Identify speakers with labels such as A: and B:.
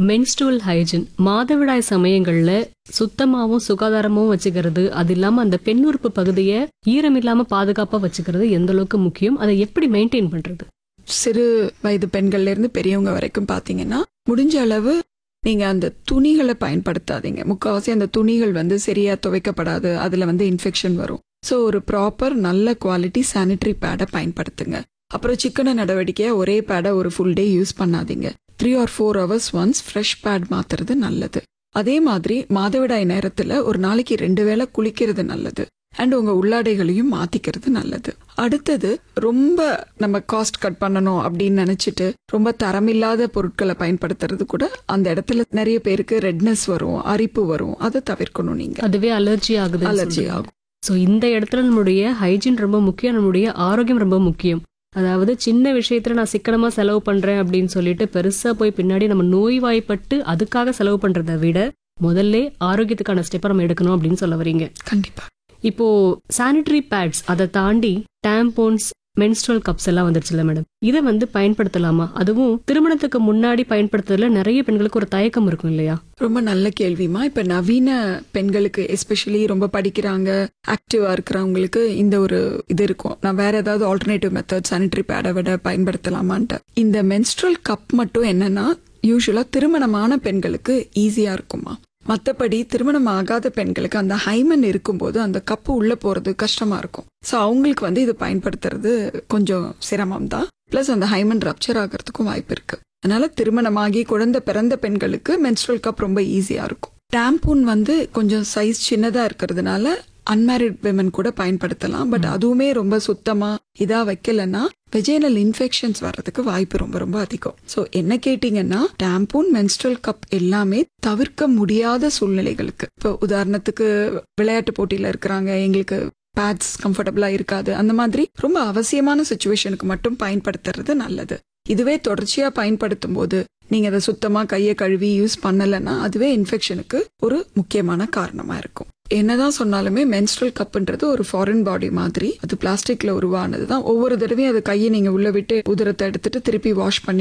A: menstrual hygiene மாதவிடாய் சமயங்கள்ல சுத்தமாவும் சுகாதாரமாவும் வச்சுக்கிறது அது இல்லாம அந்த பெண் உறுப்பு பகுதியை ஈரம் இல்லாம பாதுகாப்பா வச்சுக்கிறது எந்த அளவுக்கு முக்கியம் அதை எப்படி மெயின்டைன் பண்றது
B: சிறு வயது பெண்கள்ல இருந்து பெரியவங்க வரைக்கும் பாத்தீங்கன்னா முடிஞ்ச அளவு நீங்க அந்த துணிகளை பயன்படுத்தாதீங்க முக்கால்வாசி அந்த துணிகள் வந்து சரியா துவைக்கப்படாது அதுல வந்து இன்ஃபெக்ஷன் வரும் ஸோ ஒரு ப்ராப்பர் நல்ல குவாலிட்டி சானிட்டரி பேடை பயன்படுத்துங்க அப்புறம் சிக்கன நடவடிக்கையா ஒரே பேடை ஒரு ஃபுல் டே யூஸ் பண்ணாதீங்க three or four hours once fresh pad மாத்துறது நல்லது அதே மாதிரி மாதவிடாய் நேரத்துல ஒரு நாளைக்கு ரெண்டு வேளை குளிக்கிறது நல்லது அண்ட் உங்க உள்ளாடைகளையும் மாத்திக்கிறது நல்லது அடுத்தது ரொம்ப நம்ம காஸ்ட் கட் பண்ணணும் அப்படின்னு நினைச்சிட்டு ரொம்ப தரமில்லாத பொருட்களை பயன்படுத்துறது கூட அந்த இடத்துல நிறைய பேருக்கு ரெட்னஸ் வரும் அரிப்பு வரும் அதை தவிர்க்கணும் நீங்க
A: அதுவே அலர்ஜி ஆகுது
B: அலர்ஜி ஆகும்
A: ஸோ இந்த இடத்துல நம்மளுடைய ஹைஜீன் ரொம்ப முக்கியம் நம்மளுடைய ஆரோக்கியம் ரொம்ப முக்கியம் அதாவது சின்ன விஷயத்துல நான் சிக்கனமா செலவு பண்றேன் அப்படின்னு சொல்லிட்டு பெருசா போய் பின்னாடி நம்ம நோய்வாய்ப்பட்டு அதுக்காக செலவு பண்றதை விட முதல்ல ஆரோக்கியத்துக்கான ஸ்டெப்பை நம்ம எடுக்கணும் அப்படின்னு சொல்ல வரீங்க
B: கண்டிப்பா
A: இப்போ சானிட்டரி பேட்ஸ் அதை தாண்டி டேம்போன்ஸ் மென்ஸ்ட்ரல் கப்ஸ் எல்லாம் வந்துருச்சுல்ல மேடம் இதை வந்து பயன்படுத்தலாமா அதுவும் திருமணத்துக்கு முன்னாடி பயன்படுத்துறதுல நிறைய பெண்களுக்கு ஒரு தயக்கம் இருக்கும் இல்லையா
B: ரொம்ப நல்ல கேள்விமா இப்ப நவீன பெண்களுக்கு எஸ்பெஷலி ரொம்ப படிக்கிறாங்க ஆக்டிவா இருக்கிறவங்களுக்கு இந்த ஒரு இது இருக்கும் நான் வேற ஏதாவது ஆல்டர்னேட்டிவ் மெத்தட் சானிட்டரி பேடை விட பயன்படுத்தலாமான்ட்டு இந்த மென்ஸ்ட்ரல் கப் மட்டும் என்னன்னா யூஸ்வலா திருமணமான பெண்களுக்கு ஈஸியா இருக்குமா மத்தபடி திருமணம் ஆகாத பெண்களுக்கு அந்த ஹைமன் இருக்கும்போது அந்த கப்பு உள்ள போறது கஷ்டமா இருக்கும் ஸோ அவங்களுக்கு வந்து இது பயன்படுத்துறது கொஞ்சம் சிரமம் தான் பிளஸ் அந்த ஹைமன் ரப்சர் ஆகிறதுக்கும் வாய்ப்பு இருக்கு அதனால திருமணமாகி குழந்தை பிறந்த பெண்களுக்கு மென்ஸ்ட்ரல் கப் ரொம்ப ஈஸியா இருக்கும் டாம்பூன் வந்து கொஞ்சம் சைஸ் சின்னதா இருக்கிறதுனால அன்மேரிட் விமன் கூட பயன்படுத்தலாம் பட் அதுவுமே ரொம்ப சுத்தமா இதா வைக்கலன்னா வெஜைனல் இன்ஃபெக்ஷன்ஸ் வர்றதுக்கு வாய்ப்பு ரொம்ப ரொம்ப அதிகம் ஸோ என்ன கேட்டீங்கன்னா டாம்பூன் மென்ஸ்ட்ரல் கப் எல்லாமே தவிர்க்க முடியாத சூழ்நிலைகளுக்கு இப்போ உதாரணத்துக்கு விளையாட்டு போட்டியில இருக்கிறாங்க எங்களுக்கு பேட்ஸ் கம்ஃபர்டபுளா இருக்காது அந்த மாதிரி ரொம்ப அவசியமான சுச்சுவேஷனுக்கு மட்டும் பயன்படுத்துறது நல்லது இதுவே தொடர்ச்சியா பயன்படுத்தும் போது நீங்க அதை சுத்தமா கையை கழுவி யூஸ் பண்ணலைன்னா அதுவே இன்ஃபெக்ஷனுக்கு ஒரு முக்கியமான காரணமா இருக்கும் என்னதான் சொன்னாலுமே மென்ஸ்ட்ரல் கப்ன்றது ஒரு ஃபாரின் பாடி மாதிரி அது பிளாஸ்டிக்ல உருவானது தான் ஒவ்வொரு தடவையும் அது கையை நீங்க உள்ள விட்டு உதிரத்தை எடுத்துட்டு திருப்பி வாஷ் பண்ணி